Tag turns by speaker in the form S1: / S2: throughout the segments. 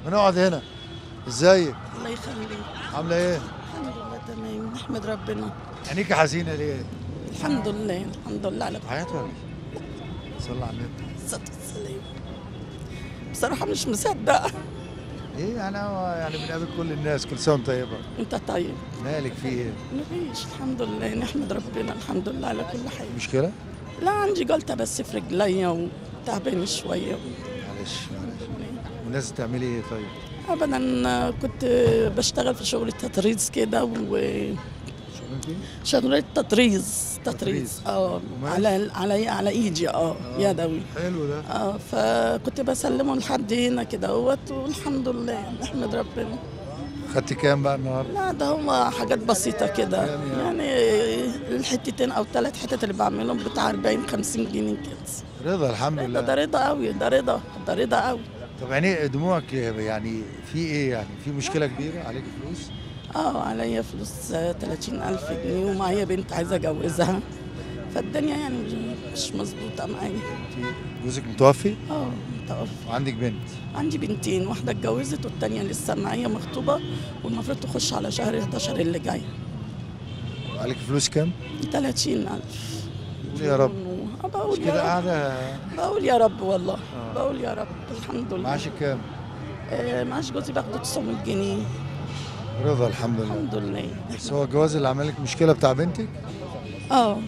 S1: بنقعد هنا ازيك
S2: الله يخليك
S1: عامله ايه
S2: الحمد لله تمام نحمد ربنا
S1: عينيكي حزينه ليه
S2: الحمد لله الحمد لله على كل
S1: حياتي ولا إيه؟ صلى على النبي
S2: الصلاة والسلام بصراحة مش مصدقة
S1: ايه انا يعني بنقابل كل الناس كل سنه وأنت طيبه
S2: انت طيب
S1: مالك في ايه
S2: مفيش الحمد لله نحمد ربنا الحمد لله على كل حاجة
S1: مشكله
S2: لا عندي جلطة بس في رجليا وتعبانة شوية
S1: معلش معلش والناس تعملي ايه طيب
S2: ابدا كنت بشتغل في شغل التطريز كده وشغل
S1: شغلتي
S2: التطريز
S1: تطريز.
S2: تطريز اه
S1: ومال؟
S2: على على على ايدي اه يدوي
S1: حلو ده
S2: اه فكنت بسلمه لحد هنا كده اهوت والحمد لله نحمد ربنا
S1: خدتي كام بقى النهارده
S2: لا ده هما حاجات بسيطة كده
S1: كام
S2: يعني الحتتين أو ثلاث حتت اللي بعملهم بتاع 40 50 جنيه كده
S1: رضا الحمد
S2: ده, ده
S1: لله
S2: رضا قوي ده رضا ده رضا قوي
S1: طب يعني دموعك يعني في ايه يعني في مشكله كبيره عليك فلوس
S2: اه عليا فلوس آه، 30 ألف جنيه ومعايا بنت عايزة أجوزها فالدنيا يعني مش مظبوطة معايا
S1: انت جوزك متوفي
S2: اه متوفى
S1: وعندك بنت
S2: عندي بنتين واحدة اتجوزت والتانية لسه معايا مخطوبة والمفروض تخش على شهر 11 اللي جاي
S1: عليك فلوس كام
S2: 30 ألف
S1: قول يا رب
S2: آه، بقول
S1: مش
S2: يا
S1: كده
S2: رب
S1: قاعده
S2: بقول يا رب والله
S1: آه.
S2: بقول يا رب الحمد لله
S1: معاشك كام
S2: آه معاش جوزي باخده 900 جنيه
S1: رضا الحمد لله
S2: الحمد لله
S1: بس هو الجواز اللي عمل لك مشكله بتاع بنتك
S2: اه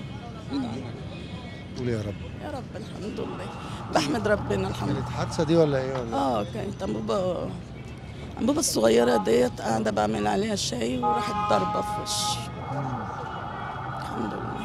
S1: قول يا رب
S2: يا رب الحمد لله بحمد ربنا الحمد
S1: كانت حادثه دي ولا ايه ولا
S2: اه كانت انبوبه انبوبه الصغيره ديت قاعده بعمل عليها شاي وراحت ضربه في وشي الحمد لله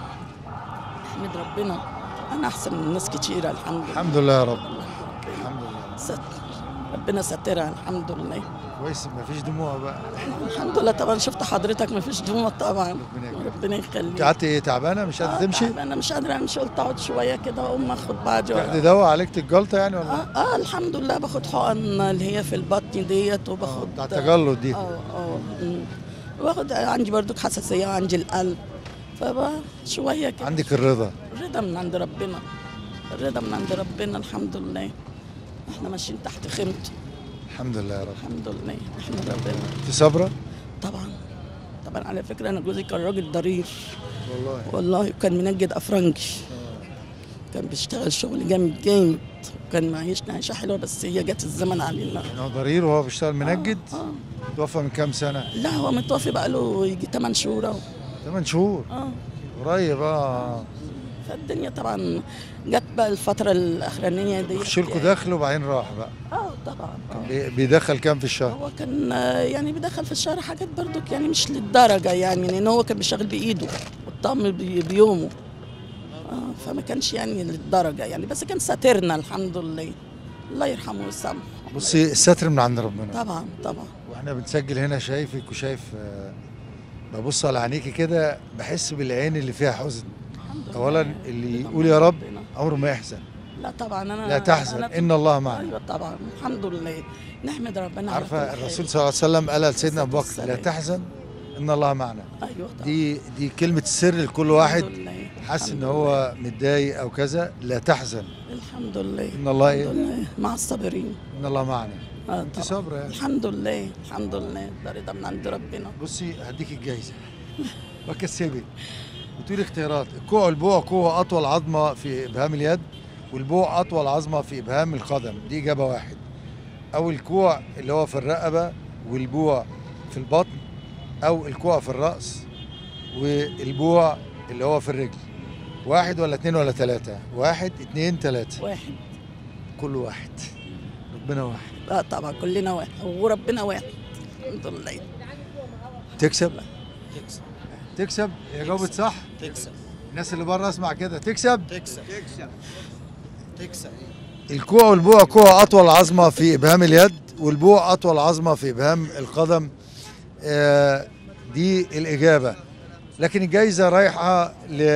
S2: احمد ربنا انا احسن من ناس كتيره الحمد لله
S1: الحمد لله يا رب الحمد لله
S2: ستر ربنا سترها الحمد لله
S1: كويس ما فيش دموع بقى
S2: الحمد لله طبعا شفت حضرتك ما فيش دموع طبعا
S1: ربنا يكرمك.
S2: ربنا
S1: انت
S2: يخليك
S1: قعدت ايه تعبانه مش قادره تمشي
S2: انا مش قادره امشي قلت اقعد شويه كده واقوم اخد بعضي
S1: تاخدي
S2: وأروح.
S1: دواء عالجت الجلطه يعني ولا
S2: اه, اه الحمد لله باخد حقن اللي هي في البطن ديت
S1: آه،
S2: وباخد
S1: بتاع التجلط دي
S2: اه اه مم. باخد عندي برضو حساسيه وعندي القلب فبقى شويه كده
S1: عندك الرضا
S2: الرضا من عند ربنا الرضا من عند ربنا الحمد لله احنا ماشيين تحت خيمته
S1: الحمد لله يا رب
S2: الحمد لله احمد ربنا
S1: انت صابره
S2: طبعا طبعا على فكره انا جوزي كان راجل ضرير
S1: والله
S2: والله كان منجد افرنجي كان بيشتغل شغل جامد جامد كان معيشنا عيشه حلوه بس هي جت الزمن علينا
S1: يعني هو ضرير وهو بيشتغل منجد
S2: اه
S1: توفى من كام سنه
S2: لا هو متوفي بقى له يجي 8 شهور اهو
S1: 8 شهور
S2: اه
S1: قريب اه
S2: فالدنيا طبعا جت بقى الفتره الاخرانيه دي
S1: يخش لكم دخل وبعدين راح بقى
S2: اه طبعا آه.
S1: بي- بيدخل كام في الشهر
S2: هو كان آه، يعني بيدخل في الشهر حاجات برضو يعني مش للدرجه يعني لان هو كان بيشتغل بايده والطقم بي- بيومه اه فما كانش يعني للدرجه يعني بس كان ساترنا الحمد لله الله يرحمه ويسامحه
S1: بصي الستر من عند ربنا
S2: طبعا طبعا
S1: واحنا بنسجل هنا شايفك وشايف آه، ببص على عينيكي كده بحس بالعين اللي فيها حزن
S2: الحمد لله
S1: اولا اللي
S2: رضا
S1: يقول
S2: من
S1: يا رب
S2: ربنا.
S1: عمره ما يحزن
S2: لا طبعا انا
S1: لا تحزن
S2: أنا
S1: ان الله معنا
S2: ايوه طبعا الحمد لله نحمد ربنا على
S1: عارفه
S2: كل حال.
S1: الرسول صلى الله عليه وسلم قال لسيدنا ابو بكر لا
S2: والسلام.
S1: تحزن ان الله معنا
S2: ايوه طبعا
S1: دي دي كلمه السر لكل واحد
S2: الحمد لله.
S1: حاسس ان
S2: الحمد
S1: هو متضايق او كذا لا تحزن
S2: لله. الحمد لله
S1: ان الله
S2: الحمد
S1: ايه
S2: لله مع الصابرين
S1: ان الله معنا
S2: آه
S1: انت
S2: طبعاً.
S1: صابره يعني
S2: الحمد لله الحمد لله ده رضا من عند ربنا
S1: بصي هديك الجايزه وكسبي بتقولي اختيارات الكوع والبوع كوع اطول عظمه في ابهام اليد والبوع اطول عظمه في ابهام القدم دي اجابه واحد او الكوع اللي هو في الرقبه والبوع في البطن او الكوع في الراس والبوع اللي هو في الرجل واحد ولا اتنين ولا تلاتة واحد اتنين تلاتة
S2: واحد
S1: كل واحد ربنا واحد
S2: اه طبعا كلنا واحد وربنا واحد الحمد لله
S1: تكسب تكسب هي جاوبت صح
S3: تكسب
S1: الناس اللي بره اسمع كده تكسب
S3: تكسب تكسب تكسب
S1: الكوع والبوع كوع اطول عظمه في ابهام اليد والبوع اطول عظمه في ابهام القدم آه، دي الاجابه لكن الجايزه رايحه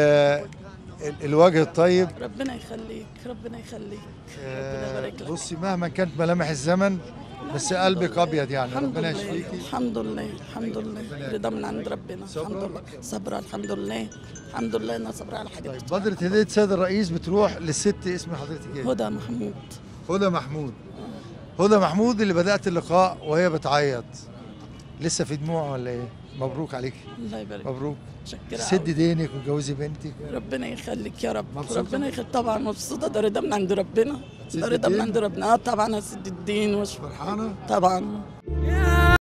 S1: للوجه الطيب
S2: ربنا يخليك ربنا يخليك ربنا
S1: آه،
S2: يبارك لك
S1: بصي مهما كانت ملامح الزمن بس
S2: الحمد
S1: قلبك
S2: لله.
S1: ابيض يعني
S2: الحمد
S1: ربنا
S2: لله
S1: يشفيكي
S2: الحمد لله الحمد لله رضا من عند ربنا
S1: صبرا؟
S2: الحمد لله صبرا الحمد لله الحمد لله انا صبرا على حاجات
S1: طيب
S2: كتير.
S1: بدرة هدية سيد الرئيس بتروح للست اسم حضرتك ايه؟
S2: هدى محمود
S1: هدى محمود هدى محمود اللي بدات اللقاء وهي بتعيط لسه في دموع ولا ايه مبروك عليك
S2: الله يبارك
S1: مبروك
S2: متشكرة
S1: سد
S2: أوي.
S1: دينك وتجوزي بنتك
S2: ربنا يخليك يا رب
S1: مبسوطة؟
S2: ربنا يخليك طبعا مبسوطة ده رضا من عند ربنا
S1: هتسد
S2: ده رضا من
S1: الدين؟
S2: عند ربنا اه طبعا هسد الدين وش
S1: فرحانه
S2: طبعا
S4: يا